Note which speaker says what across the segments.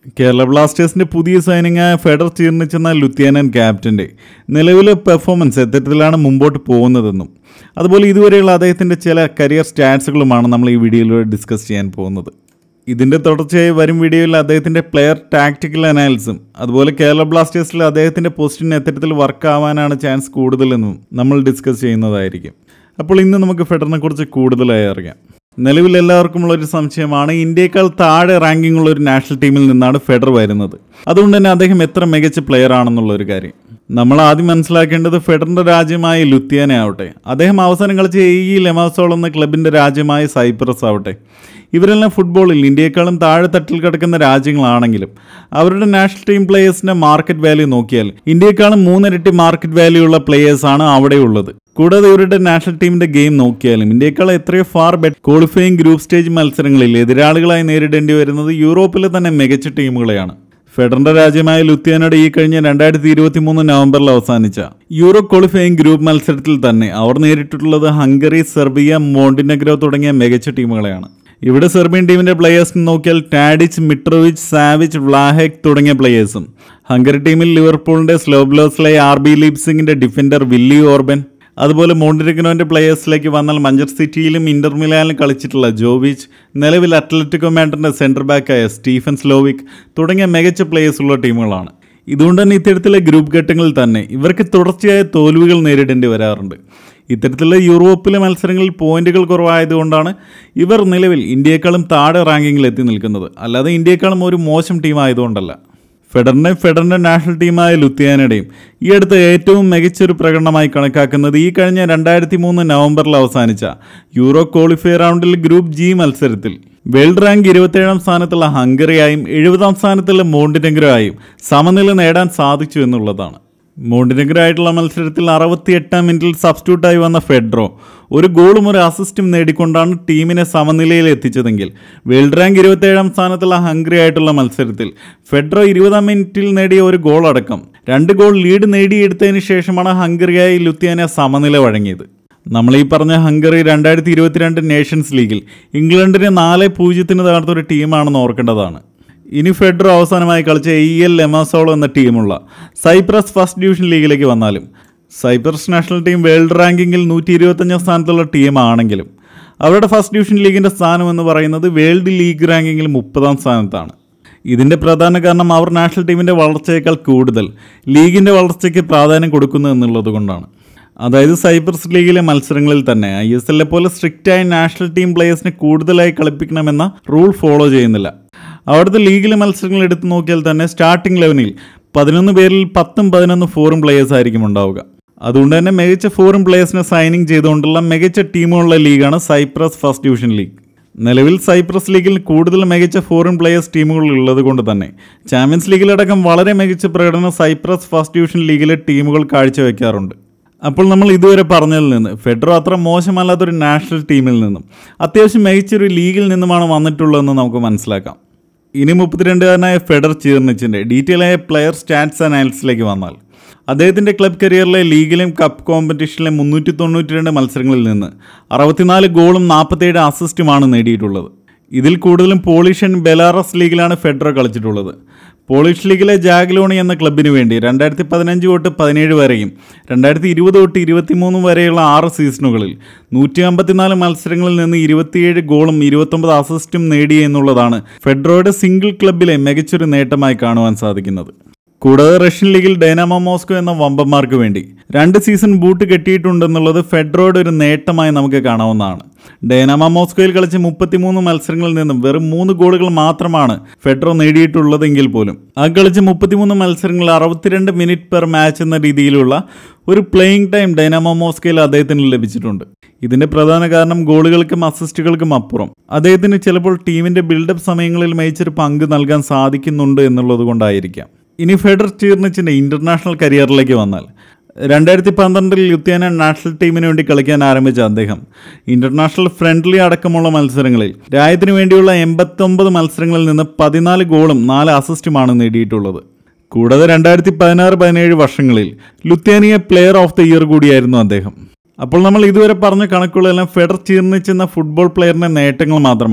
Speaker 1: കേരള ബ്ലാസ്റ്റേഴ്സിന്റെ പുതിയ സൈനിങ് ഫെഡർ ചീർണിച്ചെന്ന ലുത്യാനൻ ക്യാപ്റ്റന്റെ നിലവിലെ പെർഫോമൻസ് എത്തരത്തിലാണ് മുമ്പോട്ട് പോകുന്നതെന്നും അതുപോലെ ഇതുവരെയുള്ള അദ്ദേഹത്തിന്റെ ചില കരിയർ സ്റ്റാറ്റ്സുകളുമാണ് നമ്മൾ ഈ വീഡിയോയിലൂടെ ഡിസ്കസ് ചെയ്യാൻ പോകുന്നത് ഇതിന്റെ തുടർച്ചയായി വരും വീഡിയോയിൽ അദ്ദേഹത്തിന്റെ പ്ലെയർ ടാക്ടിക്കൽ അനാലിസും അതുപോലെ കേരള ബ്ലാസ്റ്റേഴ്സിൽ അദ്ദേഹത്തിന്റെ പൊസിഷൻ എത്തരത്തിൽ വർക്ക് ആവാനാണ് ചാൻസ് കൂടുതലെന്നും നമ്മൾ ഡിസ്കസ് ചെയ്യുന്നതായിരിക്കും അപ്പോൾ ഇന്ന് നമുക്ക് ഫെഡറിനെ കുറിച്ച് കൂടുതലായി അറിയാം നിലവിൽ എല്ലാവർക്കുമുള്ള ഒരു സംശയമാണ് ഇന്ത്യയേക്കാൾ താഴെ റാങ്കിംഗ് ഉള്ള ഒരു നാഷണൽ ടീമിൽ നിന്നാണ് ഫെഡർ വരുന്നത് അതുകൊണ്ട് തന്നെ അദ്ദേഹം എത്ര മികച്ച പ്ലെയർ ആണെന്നുള്ള ഒരു കാര്യം നമ്മൾ ആദ്യം മനസ്സിലാക്കേണ്ടത് ഫെഡറിന്റെ രാജ്യമായ ലുത്തിയാന ആവട്ടെ അദ്ദേഹം അവസാനം കളിച്ച എ ഇ ലെമാസോൾ എന്ന ക്ലബിന്റെ രാജ്യമായ സൈപ്രസ് ആവട്ടെ ഇവരെല്ലാം ഫുട്ബോളിൽ ഇന്ത്യയെക്കാളും താഴെ തട്ടിൽ കിടക്കുന്ന രാജ്യങ്ങളാണെങ്കിലും അവരുടെ നാഷണൽ ടീം പ്ലേയേഴ്സിന്റെ മാർക്കറ്റ് വാല്യൂ നോക്കിയാൽ ഇന്ത്യയെക്കാളും മൂന്നിരട്ടി മാർക്കറ്റ് വാല്യൂ ഉള്ള പ്ലേയേഴ്സാണ് അവിടെയുള്ളത് കൂടാതെ ഇവരുടെ നാഷണൽ ടീമിന്റെ ഗെയിം നോക്കിയാലും ഇന്ത്യയേക്കാൾ എത്രയോ far bet qualifying group stage മത്സരങ്ങളിൽ എതിരാളികളായി നേരിടേണ്ടി വരുന്നത് യൂറോപ്പിലെ തന്നെ മികച്ച ടീമുകളെയാണ് ഫെഡറിന്റെ രാജ്യമായ ലുത്തിയാനയുടെ ഈ കഴിഞ്ഞ രണ്ടായിരത്തി ഇരുപത്തി മൂന്ന് നവംബറിൽ അവസാനിച്ച യൂറോ ക്വാളിഫയിങ് ഗ്രൂപ്പ് മത്സരത്തിൽ തന്നെ അവർ നേരിട്ടിട്ടുള്ളത് ഹംഗറി സെർബിയ മോണ്ടിനെഗ്രോ തുടങ്ങിയ മികച്ച ടീമുകളെയാണ് ഇവിടെ സെർബിയൻ ടീമിന്റെ പ്ലേയേഴ്സിന് നോക്കിയാൽ ടാഡിച്ച് മിട്രോവിച്ച് സാവിച്ച് വ്ലാഹെക് തുടങ്ങിയ പ്ലേയേഴ്സും ഹംഗറി ടീമിൽ ലിവർപൂളിന്റെ സ്ലോബ്ലോസ്ലെ ആർ ബി ലീപ്സിംഗിന്റെ ഡിഫൻഡർ വില്ലി ഓർബൻ അതുപോലെ മോണ്ടിരിഗ്നോന്റെ പ്ലേയേഴ്സിലേക്ക് വന്നാൽ മഞ്ചസ്റ്റർ സിറ്റിയിലും ഇന്റർ മിലാനിലും കളിച്ചിട്ടുള്ള ജോവിച്ച് നിലവിൽ അത്ലറ്റിക്കോ മാൻഡറിന്റെ സെന്റർ ബാക്കായ സ്റ്റീഫൻ സ്ലോവിക് തുടങ്ങിയ മികച്ച പ്ലേയേഴ്സ് ഉള്ള ടീമുകളാണ് ഇതുകൊണ്ട് തന്നെ ഇത്തരത്തിലെ ഗ്രൂപ്പ് ഘട്ടങ്ങളിൽ തന്നെ ഇവർക്ക് തുടർച്ചയായ തോൽവികൾ നേരിടേണ്ടി വരാറുണ്ട് ഇത്തരത്തിലുള്ള യൂറോപ്പിലെ മത്സരങ്ങളിൽ പോയിന്റുകൾ കുറവായതുകൊണ്ടാണ് ഇവർ നിലവിൽ ഇന്ത്യയെക്കാളും താഴെ റാങ്കിങ്ങിൽ എത്തി നിൽക്കുന്നത് അല്ലാതെ ഇന്ത്യയെക്കാളും ഒരു മോശം ടീം ആയതുകൊണ്ടല്ല ഫെഡറിനെ ഫെഡറിന്റെ നാഷണൽ ടീമായ ലുത്തിയാനയുടെയും ഈ അടുത്ത ഏറ്റവും മികച്ചൊരു പ്രകടനമായി കണക്കാക്കുന്നത് ഈ കഴിഞ്ഞ രണ്ടായിരത്തി മൂന്ന് നവംബറിൽ അവസാനിച്ച യൂറോ ക്വാളിഫയർ റൗണ്ടിൽ ഗ്രൂപ്പ് ജി മത്സരത്തിൽ വേൾഡ് റാങ്ക് ഇരുപത്തേഴാം സ്ഥാനത്തുള്ള ഹംഗറിയായും എഴുപതാം സ്ഥാനത്തുള്ള മോണ്ടിനെഗ്രോ ആയും സമനില നേടാൻ സാധിച്ചു എന്നുള്ളതാണ് മോണ്ടിനെഗ്രോ ആയിട്ടുള്ള മത്സരത്തിൽ അറുപത്തി എട്ടാം മിനിറ്റിൽ സബ്സ്റ്റിറ്റ്യൂട്ടായി വന്ന ഫെഡ്രോ ഒരു ഗോളും ഒരു അസിസ്റ്റും നേടിക്കൊണ്ടാണ് ടീമിനെ സമനിലയിൽ എത്തിച്ചതെങ്കിൽ വേൾഡ് റാങ്ക് ഇരുപത്തേഴാം സ്ഥാനത്തുള്ള ഹംഗറി ആയിട്ടുള്ള മത്സരത്തിൽ ഫെഡ്രോ ഇരുപതാം മിനിറ്റിൽ നേടിയ ഒരു ഗോൾ അടക്കം രണ്ട് ഗോൾ ലീഡ് നേടിയെടുത്തതിന് ശേഷമാണ് ഹംഗറിയായി ലുത്തിയാന സമനില വഴങ്ങിയത് നമ്മൾ ഈ പറഞ്ഞ ഹംഗറി രണ്ടായിരത്തി ഇരുപത്തിരണ്ട് നേഷൻസ് ലീഗിൽ ഇംഗ്ലണ്ടിനെ നാല് പൂജ്യത്തിന് തകർത്തൊരു ടീമാണെന്ന് ഓർക്കേണ്ടതാണ് ഇനി ഫെഡറോ അവസാനമായി കളിച്ച എ എൽ ലെമാസോളോ എന്ന ടീമുള്ള സൈപ്രസ് ഫസ്റ്റ് ഡിവിഷൻ ലീഗിലേക്ക് വന്നാലും സൈപ്രസ് നാഷണൽ ടീം വേൾഡ് റാങ്കിങ്ങിൽ നൂറ്റി ഇരുപത്തഞ്ചാം സ്ഥാനത്തുള്ള ടീമാണെങ്കിലും അവരുടെ ഫസ്റ്റ് ഡിവിഷൻ ലീഗിൻ്റെ സ്ഥാനം എന്ന് പറയുന്നത് വേൾഡ് ലീഗ് റാങ്കിങ്ങിൽ മുപ്പതാം സ്ഥാനത്താണ് ഇതിൻ്റെ പ്രധാന കാരണം അവർ നാഷണൽ ടീമിൻ്റെ വളർച്ചയേക്കാൾ കൂടുതൽ ലീഗിൻ്റെ വളർച്ചയ്ക്ക് പ്രാധാന്യം കൊടുക്കുന്നു എന്നുള്ളത് കൊണ്ടാണ് അതായത് സൈപ്രസ് ലീഗിലെ മത്സരങ്ങളിൽ തന്നെ ഐ എസ് എല്ലെ പോലെ സ്ട്രിക്റ്റായ നാഷണൽ ടീം പ്ലേയേഴ്സിനെ കൂടുതലായി കളിപ്പിക്കണമെന്ന റൂൾ ഫോളോ ചെയ്യുന്നില്ല അവിടുത്തെ ലീഗിലെ മത്സരങ്ങൾ എടുത്തു നോക്കിയാൽ തന്നെ സ്റ്റാർട്ടിംഗ് ലെവനിൽ പതിനൊന്ന് പേരിൽ പത്തും പതിനൊന്ന് ഫോറും പ്ലേയേഴ്സ് ആയിരിക്കും ഉണ്ടാവുക അതുകൊണ്ട് തന്നെ മികച്ച ഫോറും പ്ലേയേഴ്സിനെ സൈനിങ് ചെയ്തുകൊണ്ടുള്ള മികച്ച ടീമുകളുള്ള ലീഗാണ് സൈപ്രസ് ഫസ്റ്റ് ഡിവിഷൻ ലീഗ് നിലവിൽ സൈപ്രസ് ലീഗിൽ കൂടുതൽ മികച്ച ഫോറിൻ പ്ലേയേഴ്സ് ടീമുകൾ ഉള്ളത് കൊണ്ട് തന്നെ ചാമ്പ്യൻസ് ലീഗിലടക്കം വളരെ മികച്ച പ്രകടനം സൈപ്രസ് ഫസ്റ്റ് ഡിവിഷൻ ലീഗിലെ ടീമുകൾ കാഴ്ചവെക്കാറുണ്ട് അപ്പോൾ നമ്മൾ ഇതുവരെ പറഞ്ഞതിൽ നിന്ന് ഫെഡറോ അത്ര മോശമല്ലാത്തൊരു നാഷണൽ ടീമിൽ നിന്നും അത്യാവശ്യം മികച്ചൊരു ലീഗിൽ നിന്നുമാണ് വന്നിട്ടുള്ളതെന്ന് നമുക്ക് മനസ്സിലാക്കാം ഇനി മുപ്പത്തിരണ്ടുകാരനായ ഫെഡർ ചീർണിച്ചിൻ്റെ ഡീറ്റെയിൽ ആയ പ്ലെയർ സ്റ്റാറ്റ്സ് അനാലിസിലേക്ക് വന്നാൽ അദ്ദേഹത്തിൻ്റെ ക്ലബ് കരിയറിലെ ലീഗിലെയും കപ്പ് കോമ്പറ്റീഷനിലെ മുന്നൂറ്റി തൊണ്ണൂറ്റി രണ്ട് മത്സരങ്ങളിൽ നിന്ന് അറുപത്തിനാല് ഗോളും നാൽപ്പത്തേഴ് അസിസ്റ്റുമാണ് നേടിയിട്ടുള്ളത് ഇതിൽ കൂടുതലും പോളിഷ് ആൻഡ് ബെലാറസ് ലീഗിലാണ് ഫെഡറോ കളിച്ചിട്ടുള്ളത് പോളിഷ് ലീഗിലെ ജാഗ്ലോണി എന്ന ക്ലബിന് വേണ്ടി രണ്ടായിരത്തി പതിനഞ്ച് തൊട്ട് പതിനേഴ് വരെയും രണ്ടായിരത്തി ഇരുപത് തൊട്ട് ഇരുപത്തിമൂന്ന് വരെയുള്ള ആറ് സീസണുകളിൽ നൂറ്റി അമ്പത്തിനാല് മത്സരങ്ങളിൽ നിന്ന് ഇരുപത്തിയേഴ് ഗോളും ഇരുപത്തൊമ്പത് അസിസ്റ്റും നേടി എന്നുള്ളതാണ് ഫെഡറോയുടെ സിംഗിൾ ക്ലബിലെ മികച്ചൊരു നേട്ടമായി കാണുവാൻ സാധിക്കുന്നത് കൂടാതെ റഷ്യൻ ലീഗിൽ ഡൈനാമോ മോസ്കോ എന്ന വമ്പന്മാർക്ക് വേണ്ടി രണ്ട് സീസൺ ബൂട്ട് കെട്ടിയിട്ടുണ്ടെന്നുള്ളത് ഫെഡറോയുടെ ഒരു നേട്ടമായി നമുക്ക് കാണാവുന്നതാണ് ഡൈനാമോ മോസ്കോയിൽ കളിച്ച മുപ്പത്തിമൂന്ന് മത്സരങ്ങളിൽ നിന്നും വെറും മൂന്ന് ഗോളുകൾ മാത്രമാണ് ഫെഡറോ നേടിയിട്ടുള്ളതെങ്കിൽ പോലും ആ കളിച്ച മുപ്പത്തിമൂന്ന് മത്സരങ്ങളിൽ അറുപത്തിരണ്ട് മിനിറ്റ് പെർ മാച്ച് എന്ന രീതിയിലുള്ള ഒരു പ്ലേയിങ് ടൈം ഡൈനാമോ മോസ്കോയിൽ അദ്ദേഹത്തിന് ലഭിച്ചിട്ടുണ്ട് ഇതിന്റെ പ്രധാന കാരണം ഗോളുകൾക്കും അസിസ്റ്റുകൾക്കും അപ്പുറം അദ്ദേഹത്തിന് ചിലപ്പോൾ ടീമിന്റെ ബിൽഡപ്പ് സമയങ്ങളിൽ മികച്ചൊരു പങ്ക് നൽകാൻ സാധിക്കുന്നുണ്ട് എന്നുള്ളത് കൊണ്ടായിരിക്കാം ഇനി ഫെഡർ ചീർണിച്ചിൻ്റെ ഇന്റർനാഷണൽ കരിയറിലേക്ക് വന്നാൽ രണ്ടായിരത്തി പന്ത്രണ്ടിൽ ലുത്യാന നാഷണൽ ടീമിന് വേണ്ടി കളിക്കാൻ ആരംഭിച്ച അദ്ദേഹം ഇന്റർനാഷണൽ ഫ്രണ്ട്ലി അടക്കമുള്ള മത്സരങ്ങളിൽ രാജ്യത്തിന് വേണ്ടിയുള്ള എൺപത്തൊമ്പത് മത്സരങ്ങളിൽ നിന്ന് പതിനാല് ഗോളും നാല് അസിസ്റ്റുമാണ് നേടിയിട്ടുള്ളത് കൂടാതെ രണ്ടായിരത്തി പതിനാറ് പതിനേഴ് വർഷങ്ങളിൽ Lithuania player of the year കൂടിയായിരുന്നു അദ്ദേഹം അപ്പോൾ നമ്മൾ ഇതുവരെ പറഞ്ഞ കണക്കുകളെല്ലാം ഫെഡർ ചീർണിച്ചെന്ന ഫുട്ബോൾ പ്ലെയറിന്റെ നേട്ടങ്ങൾ മാത്രമാണ്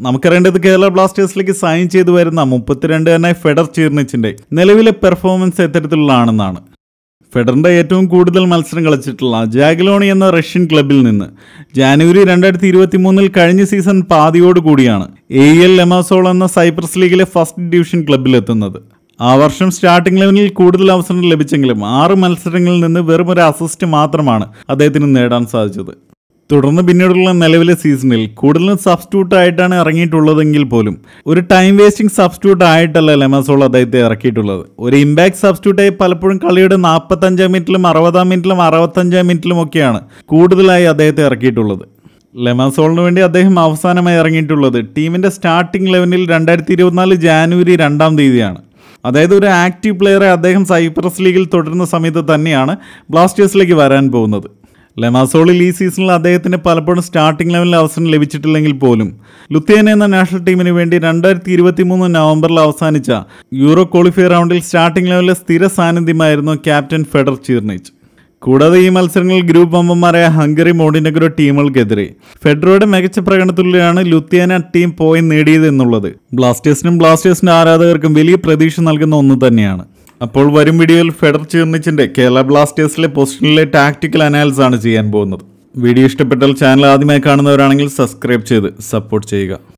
Speaker 1: നമുക്കറിയേണ്ടത് കേരള ബ്ലാസ്റ്റേഴ്സിലേക്ക് സൈൻ ചെയ്തു വരുന്ന മുപ്പത്തിരണ്ടുകാരനായ ഫെഡർ ചീർണിച്ചിന്റെ നിലവിലെ പെർഫോമൻസ് എത്തരത്തിലുള്ളതാണെന്നാണ് ഫെഡറിന്റെ ഏറ്റവും കൂടുതൽ മത്സരം കളിച്ചിട്ടുള്ള ജാഗലോണി എന്ന റഷ്യൻ ക്ലബിൽ നിന്ന് ജാനുവരി രണ്ടായിരത്തി ഇരുപത്തി മൂന്നിൽ കഴിഞ്ഞ സീസൺ പാതിയോടുകൂടിയാണ് എ എൽ ലെമാസോൾ എന്ന സൈപ്രസ് ലീഗിലെ ഫസ്റ്റ് ഡിവിഷൻ ക്ലബിലെത്തുന്നത് ആ വർഷം സ്റ്റാർട്ടിംഗ് ലെവലിൽ കൂടുതൽ അവസരം ലഭിച്ചെങ്കിലും ആറ് മത്സരങ്ങളിൽ നിന്ന് വെറും ഒരു അസിസ്റ്റ് മാത്രമാണ് അദ്ദേഹത്തിന് നേടാൻ സാധിച്ചത് തുടർന്ന് പിന്നീടുള്ള നിലവിലെ സീസണിൽ കൂടുതലും സബ്സ്റ്റിറ്റ്യൂട്ട് ആയിട്ടാണ് ഇറങ്ങിയിട്ടുള്ളതെങ്കിൽ പോലും ഒരു ടൈം വേസ്റ്റിംഗ് സബ്സ്റ്റിറ്റ്യൂട്ട് ആയിട്ടല്ല ലെമസോൾ അദ്ദേഹത്തെ ഇറക്കിയിട്ടുള്ളത് ഒരു ഇമ്പാക്ട് സബ്സ്റ്റിറ്റ്യൂട്ടായി പലപ്പോഴും കളിയുടെ നാൽപ്പത്തഞ്ചാം മിനിറ്റിലും അറുപതാം മിനിറ്റിലും അറുപത്തഞ്ചാം മിനിറ്റിലും ഒക്കെയാണ് കൂടുതലായി അദ്ദേഹത്തെ ഇറക്കിയിട്ടുള്ളത് ലെമസോളിന് വേണ്ടി അദ്ദേഹം അവസാനമായി ഇറങ്ങിയിട്ടുള്ളത് ടീമിന്റെ സ്റ്റാർട്ടിംഗ് ലെവലിൽ രണ്ടായിരത്തി ഇരുപത്തിനാല് ജാനുവരി രണ്ടാം തീയതിയാണ് അതായത് ഒരു ആക്റ്റീവ് പ്ലെയറെ അദ്ദേഹം സൈപ്രസ് ലീഗിൽ തുടരുന്ന സമയത്ത് തന്നെയാണ് ബ്ലാസ്റ്റേഴ്സിലേക്ക് വരാൻ പോകുന്നത് ലെമാസോളിൽ ഈ സീസണിൽ അദ്ദേഹത്തിന് പലപ്പോഴും സ്റ്റാർട്ടിംഗ് ലെവലിൽ അവസരം ലഭിച്ചിട്ടില്ലെങ്കിൽ പോലും ലുത്തിയേന എന്ന നാഷണൽ ടീമിന് വേണ്ടി രണ്ടായിരത്തി ഇരുപത്തി മൂന്ന് നവംബറിൽ അവസാനിച്ച യൂറോ ക്വാളിഫയർ റൗണ്ടിൽ സ്റ്റാർട്ടിംഗ് ലെവലിലെ സ്ഥിര സാന്നിധ്യമായിരുന്നു ക്യാപ്റ്റൻ ഫെഡർ ചീർണിച്ച് കൂടാതെ ഈ മത്സരങ്ങളിൽ ഗ്രൂപ്പ് മെമ്പർമാരായ ഹംഗറി മോണ്ടിനഗ്രോ ടീമുകൾക്കെതിരെ ഫെഡറോയുടെ മികച്ച പ്രകടനത്തിലൂടെയാണ് ലുത്തിയാന ടീം പോയിന്റ് നേടിയത് എന്നുള്ളത് ബ്ലാസ്റ്റേഴ്സിനും ബ്ലാസ്റ്റേഴ്സിന്റെ ആരാധകർക്കും വലിയ പ്രതീക്ഷ നൽകുന്ന ഒന്ന് തന്നെയാണ് അപ്പോൾ വരും വീഡിയോയിൽ ഫെഡർ ചീർണിച്ചിന്റെ കേരള ബ്ലാസ്റ്റേഴ്സിലെ പൊസിഷനിലെ ടാക്ടിക്കൽ അനാലിസ് ആണ് ചെയ്യാൻ പോകുന്നത് വീഡിയോ ഇഷ്ടപ്പെട്ടാൽ ചാനൽ ആദ്യമായി കാണുന്നവരാണെങ്കിൽ സബ്സ്ക്രൈബ് ചെയ്ത് സപ്പോർട്ട് ചെയ്യുക